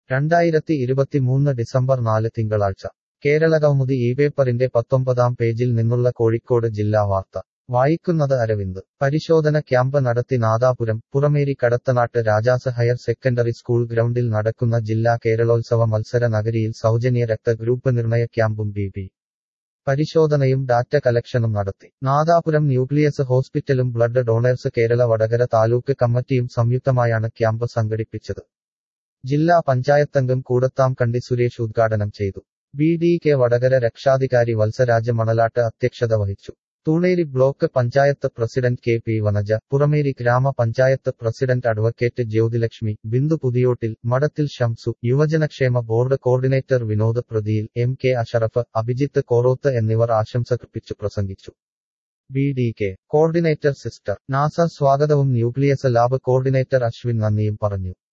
രണ്ടായിരത്തി ഇരുപത്തിമൂന്ന് ഡിസംബർ നാല് തിങ്കളാഴ്ച കേരള കൗമുദി ഈ പേപ്പറിന്റെ പത്തൊമ്പതാം പേജിൽ നിന്നുള്ള കോഴിക്കോട് ജില്ലാ വാർത്ത വായിക്കുന്നത് അരവിന്ദ് പരിശോധന ക്യാമ്പ് നടത്തി Nadapuram Purameri Kadathanad Rajas higher secondary school ഗ്രൗണ്ടിൽ നടക്കുന്ന ജില്ലാ കേരളോത്സവ മത്സര നഗരിയിൽ സൗജന്യ രക്തഗ്രൂപ്പ് നിർണയ ക്യാമ്പും ബി പി പരിശോധനയും ഡാറ്റ കലക്ഷനും നടത്തി നാദാപുരം ന്യൂക്ലിയസ് ഹോസ്പിറ്റലും ബ്ലഡ് ഡോണേഴ്സ് കേരള വടകര താലൂക്ക് കമ്മിറ്റിയും സംയുക്തമായാണ് ക്യാമ്പ് സംഘടിപ്പിച്ചത് ജില്ലാ പഞ്ചായത്തംഗം കൂടത്താം കണ്ടി സുരേഷ് ഉദ്ഘാടനം ചെയ്തു ബി ഡി കെ വടകര രക്ഷാധികാരി വത്സരാജ് മണലാട്ട് അധ്യക്ഷത വഹിച്ചു Thuneri block panchayat president K P Vanaja Purameri grama panchayat president advocate Jyothilakshmi Bindu Puthiyottil Madathil Shamsu യുവജനക്ഷേമ board coordinator Vinod Prathiyil M K Ashraf Abhijith Koroth എന്നിവർ ആശംസകർപ്പിച്ചു പ്രസംഗിച്ചു B D K coordinator sister Nasar സ്വാഗതവും ന്യൂക്ലിയസ് ലാബ് കോർഡിനേറ്റർ അശ്വിൻ നന്ദിയും പറഞ്ഞു